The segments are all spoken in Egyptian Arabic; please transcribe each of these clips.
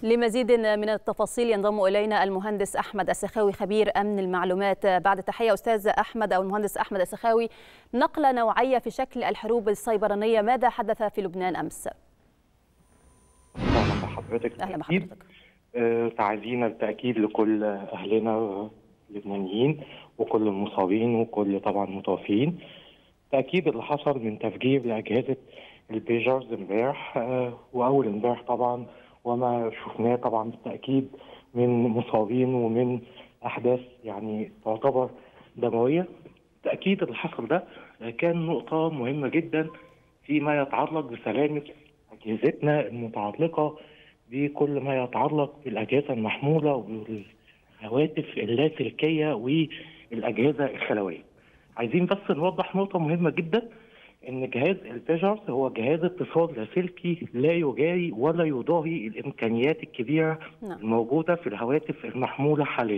لمزيد من التفاصيل ينضم الينا المهندس احمد السخاوي خبير امن المعلومات بعد تحيه استاذ احمد او المهندس احمد السخاوي نقله نوعيه في شكل الحروب السيبرانيه ماذا حدث في لبنان امس؟ اهلا بحضرتك اهلا بالتأكيد. بحضرتك آه، تعزينا بالتاكيد لكل اهلنا اللبنانيين وكل المصابين وكل طبعا المتوفيين تاكيد اللي حصل من تفجير لاجهزه البيجرز امبارح آه، واول امبارح طبعا وما شفناه طبعا بالتاكيد من مصابين ومن احداث يعني تعتبر دمويه تاكيد اللي حصل ده كان نقطه مهمه جدا فيما يتعلق بسلامه اجهزتنا المتعلقه بكل ما يتعلق بالاجهزه المحموله والهواتف اللاسلكيه والاجهزه الخلويه. عايزين بس نوضح نقطه مهمه جدا ان جهاز البيجرز هو جهاز اتصال لاسلكي لا يجاري ولا يضاهي الامكانيات الكبيره نعم. الموجوده في الهواتف المحموله حاليا.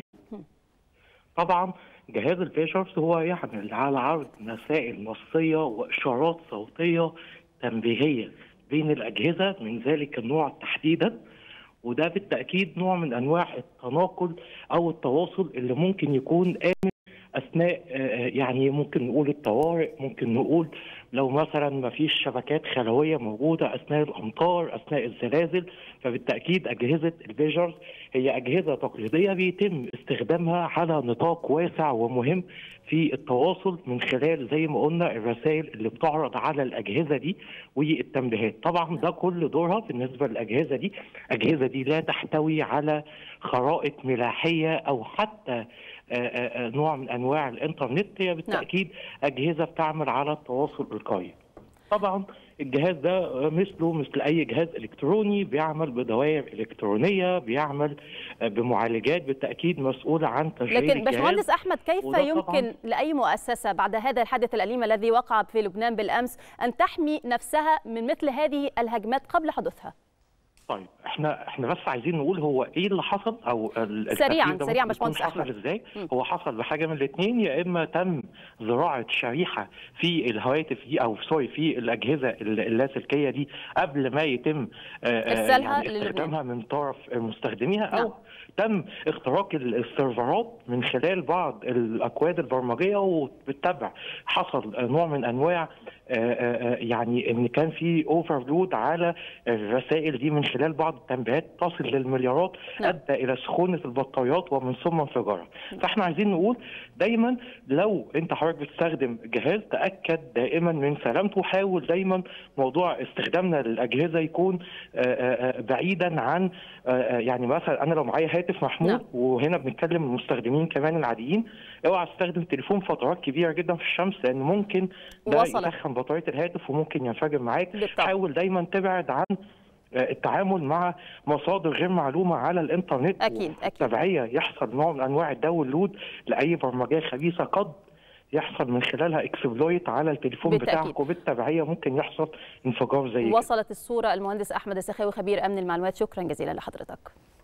طبعا جهاز البيجرز هو يعمل على عرض مسائل نصيه واشارات صوتيه تنبيهيه بين الاجهزه من ذلك النوع تحديدا وده بالتاكيد نوع من انواع التناقل او التواصل اللي ممكن يكون امن اثناء آه، يعني ممكن نقول الطوارئ ممكن نقول لو مثلا ما فيش شبكات خلويه موجوده اثناء الامطار اثناء الزلازل فبالتاكيد اجهزه البيجرز هي اجهزه تقليديه بيتم استخدامها على نطاق واسع ومهم في التواصل من خلال زي ما قلنا الرسائل اللي بتعرض على الاجهزه دي والتنبيهات طبعا ده كل دورها بالنسبه للاجهزه دي الاجهزه دي لا تحتوي على خرائط ملاحيه او حتى آه، آه، آه، نوع من انواع الانترنت هي بالتاكيد اجهزه بتعمل على التواصل القوي طبعا الجهاز ده مثله مثل اي جهاز الكتروني بيعمل بدوائر الكترونيه بيعمل آه، بمعالجات بالتاكيد مسؤوله عن تشغيل لكن الجهاز باشمهندس احمد كيف وده يمكن طبعاً- لاي مؤسسه بعد هذا الحادث الاليم الذي وقع في لبنان بالامس ان تحمي نفسها من مثل هذه الهجمات قبل حدوثها؟ طيب احنا احنا بس عايزين نقول هو ايه اللي حصل او ال- سريعاً- التفكير ده سريعاً ممكن يكون باشمهندس حصل أحمد. ازاي مم. هو حصل بحاجه من الاثنين يا اما تم زراعه شريحه في الهواتف دي او سوري في الاجهزه ال- اللاسلكيه دي قبل ما يتم آه، آه، إرسالها يعني للبنان. استخدامها من طرف مستخدميها نعم. او تم اختراق ال- السيرفرات من خلال بعض الاكواد البرمجيه وبالتبع حصل نوع من انواع آه، آه، آه، يعني ان كان في اوفرلود على الرسائل دي من خلال بعض التنبيهات تصل للمليارات نعم. ادى الى سخونه البطاريات ومن ثم انفجارها فاحنا عايزين نقول دايما لو انت حضرتك بتستخدم جهاز تاكد دائما من سلامته حاول دايما موضوع استخدامنا للاجهزه يكون آه، آه، آه، بعيدا عن آه، آه، يعني مثلا انا لو معايا هاتف محمول نعم. وهنا بنتكلم المستخدمين كمان العاديين اوعى تستخدم تليفون فترات كبيره جدا في الشمس لان ممكن ده وصلت. يسخن بطاريه الهاتف وممكن ينفجر معاك بالطبع. حاول دايما تبعد عن آه، التعامل مع مصادر غير معلومه على الانترنت أكيد، أكيد. تبعيه يحصل نوع من انواع الداونلود لاي برمجيه خبيثه قد يحصل من خلالها اكسبلويت على التليفون بالتأكيد. بتاعك وبالتبعيه ممكن يحصل انفجار زي كده وصلت الصوره المهندس احمد السخاوي خبير امن المعلومات شكرا جزيلا لحضرتك